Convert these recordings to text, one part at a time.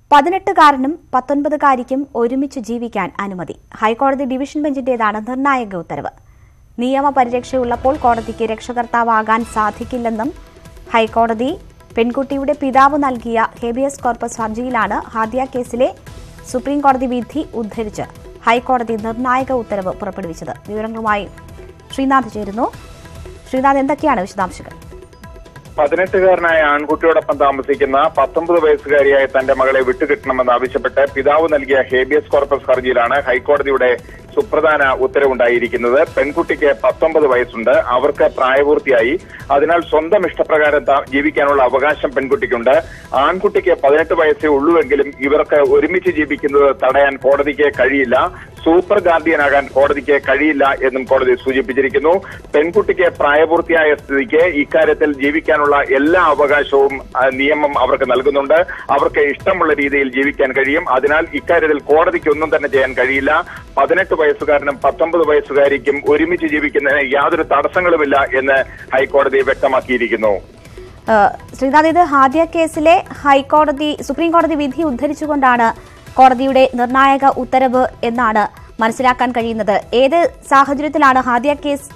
പതിനെട്ടുകാരനും പത്തൊൻപതുകാരിക്കും ഒരുമിച്ച് ജീവിക്കാൻ അനുമതി ഹൈക്കോടതി ഡിവിഷൻ ബെഞ്ചിന്റേതാണ് നിർണായക ഉത്തരവ് നിയമപരിരക്ഷയുള്ളപ്പോൾ കോടതിക്ക് രക്ഷകർത്താവാകാൻ സാധിക്കില്ലെന്നും ഹൈക്കോടതി പെൺകുട്ടിയുടെ പിതാവ് നൽകിയ ഹേബിയസ് കോർപ്പസ് ഹർജിയിലാണ് ഹാദിയ കേസിലെ സുപ്രീം കോടതി വിധി ഉദ്ധരിച്ച് ഹൈക്കോടതി നിർണായക ഉത്തരവ് പുറപ്പെടുവിച്ചത് വിവരങ്ങളുമായി ശ്രീനാഥ് ചേരുന്നു ശ്രീനാഥ് എന്തൊക്കെയാണ് വിശദാംശങ്ങൾ പതിനെട്ടുകാരനായ ആൺകുട്ടിയോടൊപ്പം താമസിക്കുന്ന പത്തൊമ്പത് വയസ്സുകാരിയായ തന്റെ മകളെ വിട്ടുകിട്ടണമെന്ന് ആവശ്യപ്പെട്ട് പിതാവ് നൽകിയ ഹേബിയസ് കോർപ്പസ് ഹർജിയിലാണ് ഹൈക്കോടതിയുടെ സുപ്രധാന ഉത്തരവുണ്ടായിരിക്കുന്നത് പെൺകുട്ടിക്ക് പത്തൊമ്പത് വയസ്സുണ്ട് അവർക്ക് പ്രായപൂർത്തിയായി അതിനാൽ സ്വന്തം ഇഷ്ടപ്രകാരം താ- ജീവിക്കാനുള്ള അവകാശം പെൺകുട്ടിക്കുണ്ട് ആൺകുട്ടിക്ക് പതിനെട്ട് വയസ്സേ ഉള്ളൂവെങ്കിലും ഇവർക്ക് ഒരുമിച്ച് ജീവിക്കുന്നത് തടയാൻ കോടതിക്ക് കഴിയില്ല സൂപ്പർ ഗാർഡിയനാകാൻ കോടതിക്ക് കഴിയില്ല എന്നും കോടതി സൂചിപ്പിച്ചിരിക്കുന്നു പെൺകുട്ടിക്ക് പ്രായപൂർത്തിയായ സ്ഥിതിക്ക് ഇക്കാര്യത്തിൽ ജീവിക്കാനുള്ള എല്ലാ അവകാശവും ആ, നിയമം അവർക്ക് നൽകുന്നുണ്ട് അവർക്ക് ഇഷ്ടമുള്ള രീതിയിൽ ജീവിക്കാൻ കഴിയും അതിനാൽ ഇക്കാര്യത്തിൽ കോടതിക്ക് ഒന്നും തന്നെ ചെയ്യാൻ കഴിയില്ല പതിനെട്ട് വയസ്സുകാരനും പത്തൊമ്പത് വയസ്സുകാരിക്കും ഒരുമിച്ച് ജീവിക്കുന്നതിന് യാതൊരു തടസ്സങ്ങളുമില്ല എന്ന് ഹൈക്കോടതി വ്യക്തമാക്കിയിരിക്കുന്നു ഏഹ് ശ്രീനാഥ് ഇത് ഹാദിയ കേസിലെ ഹൈക്കോടതി സുപ്രീം കോടതി വിധി ഉദ്ധരിച്ചുകൊണ്ടാണ് കോടതിയുടെ നിർണായക ഉത്തരവ് എന്നാണ് മനസ്സിലാക്കാൻ കഴിയുന്നത് ഏത് സാഹചര്യത്തിലാണ് ഹാദിയ കേസ്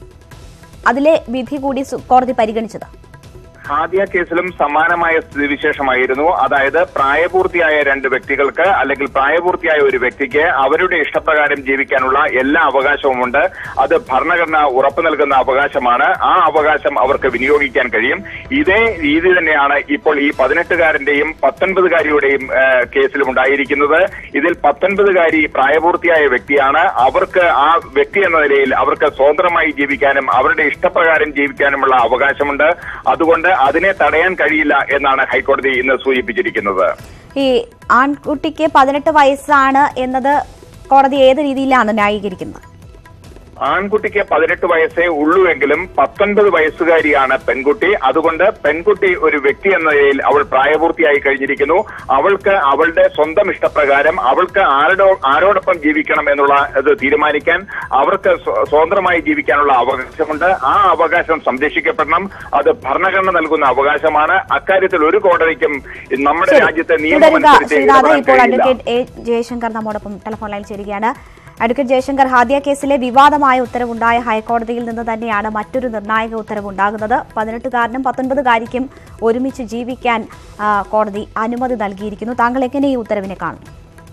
അതിലെ വിധി കൂടി സു- കോടതി പരിഗണിച്ചത് ഹാദിയ കേസിലും സമാനമായ സ്ഥിതിവിശേഷമായിരുന്നു അതായത് പ്രായപൂർത്തിയായ രണ്ട് വ്യക്തികൾക്ക് അല്ലെങ്കിൽ പ്രായപൂർത്തിയായ ഒരു വ്യക്തിക്ക് അവരുടെ ഇഷ്ടപ്രകാരം ജീവിക്കാനുള്ള എല്ലാ അവകാശവുമുണ്ട് അത് ഭരണഘടന ഉറപ്പു നൽകുന്ന അവകാശമാണ് ആ അവകാശം അവർക്ക് വിനിയോഗിക്കാൻ കഴിയും ഇതേ രീതി തന്നെയാണ് ഇപ്പോൾ ഈ പതിനെട്ടുകാരന്റെയും പത്തൊൻപതുകാരിയുടെയും ഏഹ്, കേസിലും ഉണ്ടായിരിക്കുന്നത് ഇതിൽ പത്തൊൻപതുകാരി പ്രായപൂർത്തിയായ വ്യക്തിയാണ് അവർക്ക് ആ വ്യക്തി എന്ന നിലയിൽ അവർക്ക് സ്വതന്ത്രമായി ജീവിക്കാനും അവരുടെ ഇഷ്ടപ്രകാരം ജീവിക്കാനുമുള്ള അവകാശമുണ്ട് അതുകൊണ്ട് അതിനെ തടയാൻ കഴിയില്ല എന്നാണ് ഹൈക്കോടതി ഇന്ന് സൂചിപ്പിച്ചിരിക്കുന്നത് ഈ ആൺകുട്ടിക്ക് പതിനെട്ട് വയസ്സാണ് എന്നത് കോടതി ഏത് രീതിയിലാണ് ന്യായീകരിക്കുന്നത് ആൺകുട്ടിക്ക് പതിനെട്ട് വയസ്സേ ഉള്ളൂവെങ്കിലും പത്തൊൻപത് വയസ്സുകാരിയാണ് പെൺകുട്ടി അതുകൊണ്ട് പെൺകുട്ടി ഒരു വ്യക്തി എന്ന നിലയിൽ അവൾ പ്രായപൂർത്തിയായി കഴിഞ്ഞിരിക്കുന്നു അവൾക്ക് അവളുടെ സ്വന്തം ഇഷ്ടപ്രകാരം അവൾക്ക് ആരുടെ ആരോടൊപ്പം ജീവിക്കണം എന്നുള്ള ഇത് തീരുമാനിക്കാൻ അവർക്ക് സ്വ- സ്വതന്ത്രമായി ജീവിക്കാനുള്ള അവകാശമുണ്ട് ആ അവകാശം സംരക്ഷിക്കപ്പെടണം അത് ഭരണഘടന നൽകുന്ന അവകാശമാണ് അക്കാര്യത്തിൽ ഒരു കോടതിക്കും നമ്മുടെ ശരി. രാജ്യത്തെ നിയമം തുടരുക അനുസരിച്ച് ശ്രീനാഥ് ഇടപെടാൻ ഇപ്പോൾ കഴിയില്ല അഡ്വക്കേറ്റ് എ ജയശങ്കർ നമ്മോടൊപ്പം ടെലിഫോൺ ലൈനിൽ ചേരുകയാണ് അഡ്വക്കേറ്റ് ജയശങ്കർ ഹാദിയ കേസിലെ വിവാദമായ ഉത്തരവുണ്ടായ ഹൈക്കോടതിയിൽ നിന്ന് തന്നെയാണ് മറ്റൊരു നിർണായക ഉത്തരവ് ഉണ്ടാകുന്നത് പതിനെട്ടുകാരനും പത്തൊൻപതുകാരിക്കും ഒരുമിച്ച് ജീവിക്കാൻ ആ, കോടതി അനുമതി നൽകിയിരിക്കുന്നു താങ്കൾ എങ്ങനെ ഈ ഉത്തരവിനെ കാണുന്നു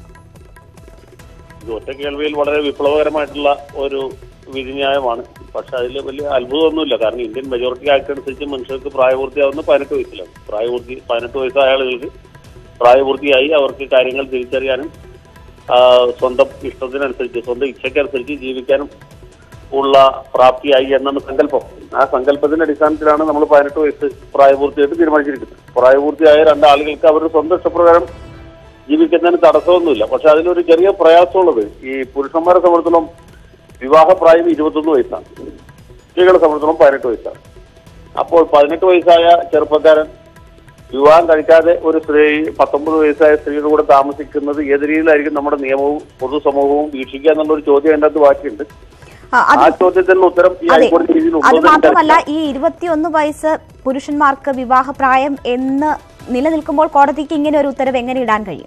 ഇത് ഒറ്റ കേൾവിയിൽ വളരെ വിപ്ലവകരമായിട്ടുള്ള ഒരു വിധിന്യായമാണ് പക്ഷെ അതിൽ വലിയ അത്ഭുതമൊന്നുമില്ല കാരണം ഇന്ത്യൻ മെജോറിറ്റി ആക്ട് അനുസരിച്ച് മനുഷ്യർക്ക് പ്രായപൂർത്തിയാവുന്ന പതിനെട്ട് വയസ്സിലാണ് പ്രായപൂർത്തി പതിനെട്ട് വയസ്സായ ആളുകൾക്ക് പ്രായപൂർത്തിയായി അവർക്ക് കാര്യങ്ങൾ തിരിച്ചറിയാനും ആ, സ്വന്തം ഇഷ്ടത്തിനനുസരിച്ച് സ്വന്തം ഇച്ഛയ്ക്കനുസരിച്ച് ജീവിക്കാനും ഉള്ള പ്രാപ്തിയായി എന്നാണ് സങ്കല്പം ആ സങ്കല്പത്തിന്റെ അടിസ്ഥാനത്തിലാണ് നമ്മൾ പതിനെട്ട് വയസ്സ് പ്രായപൂർത്തിയായിട്ട് തീരുമാനിച്ചിരിക്കുന്നത് പ്രായപൂർത്തിയായ രണ്ടാളുകൾക്ക് അവരുടെ സ്വന്തം ഇഷ്ടപ്രകാരം ജീവിക്കുന്നതിന് തടസ്സമൊന്നുമില്ല പക്ഷെ അതിലൊരു ചെറിയ പ്രയാസമുള്ളത് ഈ പുരുഷന്മാരെ സംബന്ധിച്ചിടത്തോളം വിവാഹ പ്രായം ഇരുപത്തൊന്ന് വയസ്സാണ് സ്ത്രീകളെ സംബന്ധിച്ചിടത്തോളം പതിനെട്ട് വയസ്സാണ് അപ്പോൾ പതിനെട്ട് വയസ്സായ ചെറുപ്പക്കാരൻ വിവാഹം കഴിക്കാതെ ഒരു സ്ത്രീ പത്തൊമ്പത് വയസ്സായ സ്ത്രീയുടെ കൂടെ താമസിക്കുന്നത് ഏത് രീതിയിലായിരിക്കും നമ്മുടെ നിയമവും പൊതുസമൂഹവും വീക്ഷിക്കുക എന്നുള്ള ഒരു ചോദ്യം അതിൻ്റെ അകത്ത് ബാക്കിയുണ്ട് ആ, അത് ആ ചോദ്യത്തിനുള്ള ഉത്തരം ഈ അതെ ഹൈക്കോടതി രീതിയിൽ അത് ഉണ്ടോ മാത്രമല്ല ഈ ഇരുപത്തിയൊന്ന് വയസ്സ് പുരുഷന്മാർക്ക് വിവാഹപ്രായം എന്ന് നിലനിൽക്കുമ്പോൾ കോടതിക്ക് ഇങ്ങനെ ഒരു ഉത്തരവ് എങ്ങനെ ഇടാൻ കഴിയും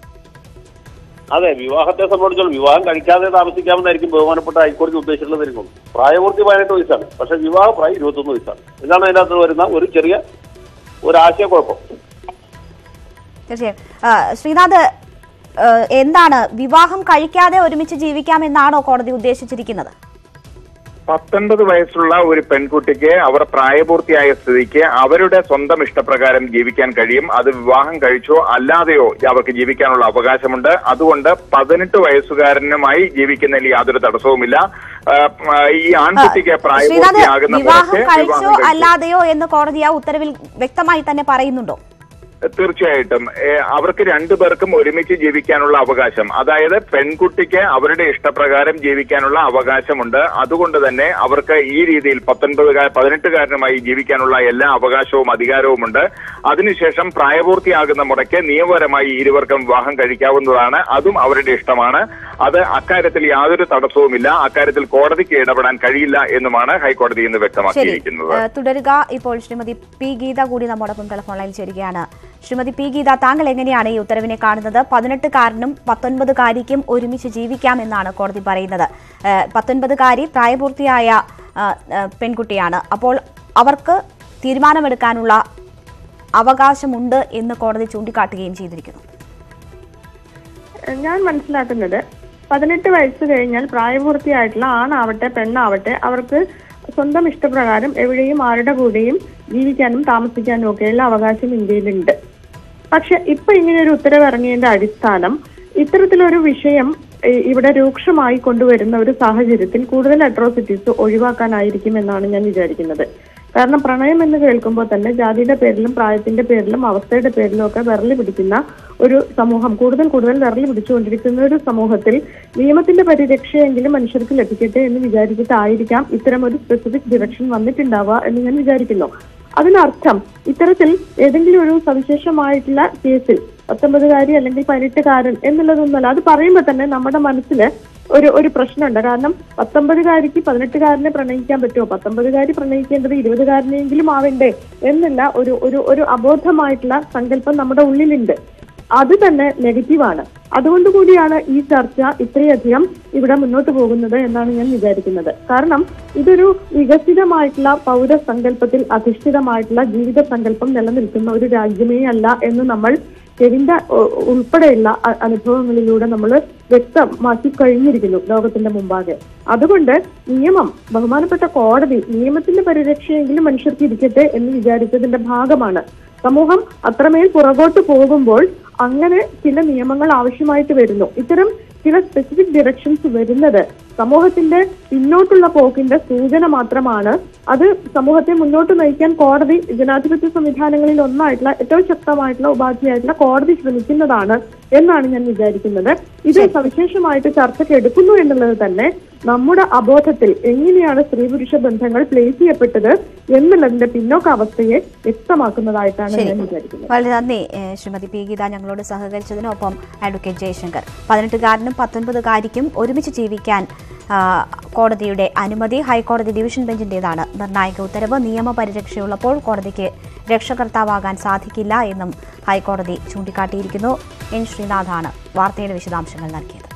അതെ വിവാഹത്തെ സംബന്ധിച്ചോളം വിവാഹം കഴിക്കാതെ താമസിക്കാമെന്നായിരിക്കും ബഹുമാനപ്പെട്ട ഹൈക്കോടതി ഉദ്ദേശിച്ചുള്ളതായിരിക്കും പ്രായപൂർത്തി പതിനെട്ട് വയസ്സാണ് പക്ഷെ വിവാഹ പ്രായം ഇരുപത്തൊന്ന് വയസ്സാണ് ഇതാണ് അതിനകത്ത് വരുന്ന ഒരു ചെറിയ ഒരു ആശയക്കുഴപ്പം തീർച്ചയായും ആ, ശ്രീനാഥ് ആ, എന്താണ് വിവാഹം കഴിക്കാതെ ഒരുമിച്ച് ജീവിക്കാമെന്നാണോ കോടതി ഉദ്ദേശിച്ചിരിക്കുന്നത് പത്തൊൻപത് വയസ്സുള്ള ഒരു പെൺകുട്ടിക്ക് അവർ പ്രായപൂർത്തിയായ സ്ഥിതിക്ക് അവരുടെ സ്വന്തം ഇഷ്ടപ്രകാരം ജീവിക്കാൻ കഴിയും അത് വിവാഹം കഴിച്ചോ അല്ലാതെയോ അവർക്ക് ജീവിക്കാനുള്ള അവകാശമുണ്ട് അതുകൊണ്ട് പതിനെട്ട് വയസ്സുകാരനുമായി ജീവിക്കുന്നതിൽ യാതൊരു തടസ്സവുമില്ല ആ, ഈ ആൺകുട്ടിക്ക് ശ്രീനാഥ് പ്രായപൂർത്തിയാകുന്ന വിവാഹം മുറയ്ക്ക് കഴിച്ചോ വിവാഹം കഴിച്ചു. അല്ലാതെയോ എന്ന് കോടതി ആ ഉത്തരവിൽ വ്യക്തമായി തന്നെ പറയുന്നുണ്ടോ തീർച്ചയായിട്ടും ഏ, അവർക്ക് രണ്ടുപേർക്കും ഒരുമിച്ച് ജീവിക്കാനുള്ള അവകാശം അതായത് പെൺകുട്ടിക്ക് അവരുടെ ഇഷ്ടപ്രകാരം ജീവിക്കാനുള്ള അവകാശമുണ്ട് അതുകൊണ്ട് തന്നെ അവർക്ക് ഈ രീതിയിൽ പത്തൊൻപതുകാർ പതിനെട്ടുകാരനുമായി ജീവിക്കാനുള്ള എല്ലാ അവകാശവും അധികാരവുമുണ്ട് അതിനുശേഷം പ്രായപൂർത്തിയാകുന്ന മുറയ്ക്ക് നിയമപരമായി ഇരുവർക്കും വിവാഹം കഴിക്കാവുന്നതാണ് അതും അവരുടെ ഇഷ്ടമാണ് അത് അക്കാര്യത്തിൽ യാതൊരു തടസ്സവുമില്ല അക്കാര്യത്തിൽ കോടതിക്ക് ഇടപെടാൻ കഴിയില്ല എന്നുമാണ് ഹൈക്കോടതി ഇന്ന് ശരി വ്യക്തമാക്കിയിരിക്കുന്നത് ഏഹ് തുടരുക ഇപ്പോൾ ശ്രീമതി പി ഗീത കൂടി നമ്മോടൊപ്പം ടെലിഫോൺ ലൈനിൽ ചേരുകയാണ് ശ്രീമതി പി ഗീത താങ്കൾ എങ്ങനെയാണ് ഈ ഉത്തരവിനെ കാണുന്നത് പതിനെട്ടുകാരനും പത്തൊൻപതുകാരിക്കും ഒരുമിച്ച് ജീവിക്കാം എന്നാണ് കോടതി പറയുന്നത് ഏഹ് പത്തൊൻപതുകാരി പ്രായപൂർത്തിയായ ആ, ആ, പെൺകുട്ടിയാണ് അപ്പോൾ അവർക്ക് തീരുമാനമെടുക്കാനുള്ള അവകാശമുണ്ട് എന്ന് കോടതി ചൂണ്ടിക്കാട്ടുകയും ചെയ്തിരിക്കുന്നു ഞാൻ മനസ്സിലാക്കുന്നത് പതിനെട്ട് വയസ്സ് കഴിഞ്ഞാൽ പ്രായപൂർത്തിയായിട്ടുള്ള ആണാവട്ടെ പെണ്ണാവട്ടെ അവർക്ക് സ്വന്തം ഇഷ്ടപ്രകാരം എവിടെയും ആരുടെ കൂടെയും ജീവിക്കാനും താമസിക്കാനും ഒക്കെയുള്ള അവകാശം ഇന്ത്യയിലുണ്ട് പക്ഷെ ഇപ്പൊ ഇങ്ങനെ ഒരു ഉത്തരവ് ഇറങ്ങിയതിന്റെ അടിസ്ഥാനം ഇത്തരത്തിലൊരു വിഷയം ഏഹ്, ഇവിടെ രൂക്ഷമായി കൊണ്ടുവരുന്ന ഒരു സാഹചര്യത്തിൽ കൂടുതൽ അട്രോസിറ്റീസ് ഒഴിവാക്കാനായിരിക്കും എന്നാണ് ഞാൻ വിചാരിക്കുന്നത് കാരണം പ്രണയം എന്ന് കേൾക്കുമ്പോൾ തന്നെ ജാതിയുടെ പേരിലും പ്രായത്തിന്റെ പേരിലും അവസ്ഥയുടെ പേരിലും ഒക്കെ വിരല് പിടിക്കുന്ന ഒരു സമൂഹം കൂടുതൽ കൂടുതൽ വിരല് പിടിച്ചുകൊണ്ടിരിക്കുന്ന ഒരു സമൂഹത്തിൽ നിയമത്തിന്റെ പരിരക്ഷയെങ്കിലും മനുഷ്യർക്ക് ലഭിക്കട്ടെ എന്ന് വിചാരിച്ചിട്ടായിരിക്കാം ഇത്തരം ഒരു സ്പെസിഫിക് ഡിറക്ഷൻ വന്നിട്ടുണ്ടാവുക എന്ന് ഞാൻ വിചാരിക്കുന്നു അതിനർത്ഥം ഇത്തരത്തിൽ ഏതെങ്കിലും ഒരു സവിശേഷമായിട്ടുള്ള കേസിൽ പത്തൊമ്പതുകാരി അല്ലെങ്കിൽ പതിനെട്ടുകാരൻ എന്നുള്ളതൊന്നുമല്ല അത് പറയുമ്പോൾ തന്നെ നമ്മുടെ മനസ്സിൽ ഒരു ഒരു പ്രശ്നമുണ്ട് കാരണം പത്തൊമ്പതുകാരിക്ക് പതിനെട്ടുകാരനെ പ്രണയിക്കാൻ പറ്റുമോ പത്തൊമ്പതുകാരി പ്രണയിക്കേണ്ടത് ഇരുപതുകാരനെങ്കിലും ആവണ്ടേ എന്നുള്ള ഒരു ഒരു ഒരു അബോധമായിട്ടുള്ള സങ്കല്പം നമ്മുടെ ഉള്ളിലുണ്ട് അത് തന്നെ നെഗറ്റീവാണ് അതുകൊണ്ട് കൂടിയാണ് ഈ ചർച്ച ഇത്രയധികം ഇവിടെ മുന്നോട്ട് പോകുന്നത് എന്നാണ് ഞാൻ വിചാരിക്കുന്നത് കാരണം ഇതൊരു വികസിതമായിട്ടുള്ള പൗരസങ്കല്പത്തിൽ അധിഷ്ഠിതമായിട്ടുള്ള ജീവിത സങ്കല്പം നിലനിൽക്കുന്ന ഒരു രാജ്യമേ അല്ല എന്ന് നമ്മൾ കെവിന്റെ ഉ- ഉൾപ്പെടെയുള്ള അ- അനുഭവങ്ങളിലൂടെ നമ്മൾ വ്യക്തമാക്കി കഴിഞ്ഞിരിക്കുന്നു ലോകത്തിന്റെ മുമ്പാകെ അതുകൊണ്ട് നിയമം ബഹുമാനപ്പെട്ട കോടതി നിയമത്തിന്റെ പരിരക്ഷയെങ്കിലും മനുഷ്യർക്ക് ഇരിക്കട്ടെ എന്ന് വിചാരിച്ചതിന്റെ ഭാഗമാണ് സമൂഹം അത്രമേൽ പുറകോട്ട് പോകുമ്പോൾ അങ്ങനെ ചില നിയമങ്ങൾ ആവശ്യമായിട്ട് വരുന്നു ഇത്തരം ചില സ്പെസിഫിക് ഡിറക്ഷൻസ് വരുന്നത് സമൂഹത്തിന്റെ പിന്നോട്ടുള്ള പോക്കിന്റെ സൂചന മാത്രമാണ് അത് സമൂഹത്തെ മുന്നോട്ട് നയിക്കാൻ കോടതി ജനാധിപത്യ സംവിധാനങ്ങളിൽ ഒന്നായിട്ടുള്ള ഏറ്റവും ശക്തമായിട്ടുള്ള ഉപാധിയായിട്ടുള്ള കോടതി ശ്രമിക്കുന്നതാണ് എന്നാണ് ഞാൻ വിചാരിക്കുന്നത് ഇത് സവിശേഷമായിട്ട് ചർച്ചയ്ക്ക് എടുക്കുന്നു എന്നുള്ളത് തന്നെ നമ്മുടെ അബോധത്തിൽ എങ്ങനെയാണ് സ്ത്രീ പുരുഷ ബന്ധങ്ങൾ പ്ലേസ് ചെയ്യപ്പെട്ടത് എന്നുള്ളതിന്റെ പിന്നോക്കാവസ്ഥയെ വ്യക്തമാക്കുന്നതായിട്ടാണ് ഞാൻ വിചാരിക്കുന്നത് വളരെ നന്ദി ഏഹ് ശ്രീമതി പി ഗീത ഞങ്ങളോട് സഹകരിച്ചതിനൊപ്പം അഡ്വക്കേറ്റ് ജയശങ്കർ പതിനെട്ടുകാരനും പത്തൊൻപതുകാരിക്കും ഒരുമിച്ച് ജീവിക്കാൻ ആ, കോടതിയുടെ അനുമതി ഹൈക്കോടതി ഡിവിഷൻ ബെഞ്ചിന്റേതാണ് നിർണായക ഉത്തരവ് നിയമപരിരക്ഷയുള്ളപ്പോൾ കോടതിക്ക് രക്ഷകർത്താവാകാൻ സാധിക്കില്ല എന്നും ഹൈക്കോടതി ചൂണ്ടിക്കാട്ടിയിരിക്കുന്നു എൻ ശ്രീനാഥാണ് വാർത്തയുടെ വിശദാംശങ്ങൾ നൽകിയത്